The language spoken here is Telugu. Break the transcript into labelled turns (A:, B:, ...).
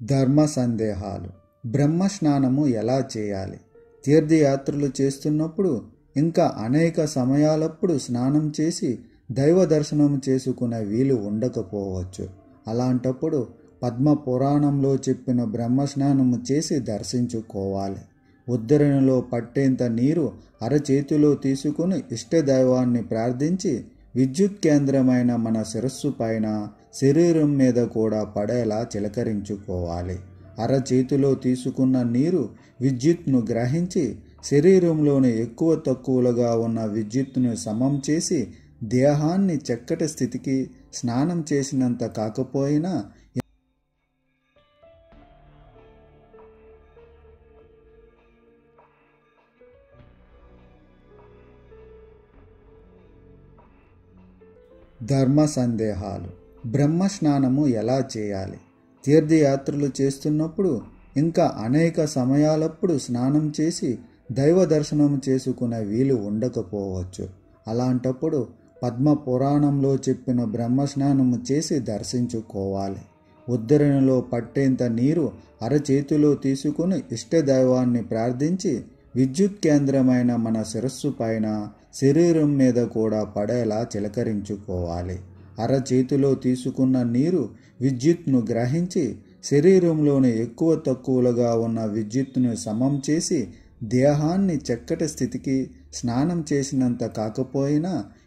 A: ధర్మ సందేహాలు బ్రహ్మ స్నానము ఎలా చేయాలి తీర్థయాత్రలు చేస్తున్నప్పుడు ఇంకా అనేక సమయాలప్పుడు స్నానం చేసి దైవ దర్శనం చేసుకునే వీలు ఉండకపోవచ్చు అలాంటప్పుడు పద్మ పురాణంలో చెప్పిన బ్రహ్మ స్నానము చేసి దర్శించుకోవాలి ఉద్ధరణలో పట్టేంత నీరు అరచేతిలో తీసుకుని ఇష్టదైవాన్ని ప్రార్థించి విద్యుత్ కేంద్రమైన మన శిరస్సు పైన శరీరం మీద కూడా పడేలా చిలకరించుకోవాలి అరచేతిలో తీసుకున్న నీరు విద్యుత్ను గ్రహించి శరీరంలోని ఎక్కువ తక్కువలుగా ఉన్న విద్యుత్తును సమం చేసి దేహాన్ని చక్కటి స్థితికి స్నానం చేసినంత కాకపోయినా ధర్మ సందేహాలు బ్రహ్మ స్నానము ఎలా చేయాలి తీర్థయాత్రలు చేస్తున్నప్పుడు ఇంకా అనేక సమయాలప్పుడు స్నానం చేసి దైవ దర్శనం చేసుకునే వీలు ఉండకపోవచ్చు అలాంటప్పుడు పద్మ పురాణంలో చెప్పిన బ్రహ్మ స్నానము చేసి దర్శించుకోవాలి ఉద్ధరణలో పట్టేంత నీరు అరచేతిలో తీసుకుని ఇష్టదైవాన్ని ప్రార్థించి విద్యుత్ కేంద్రమైన మన శిరస్సు పైన శరీరం మీద కూడా పడేలా చిలకరించుకోవాలి అరచేతిలో తీసుకున్న నీరు విద్యుత్ను గ్రహించి శరీరంలోని ఎక్కువ తక్కువలుగా ఉన్న విద్యుత్తును సమం చేసి దేహాన్ని చక్కటి స్థితికి స్నానం చేసినంత కాకపోయినా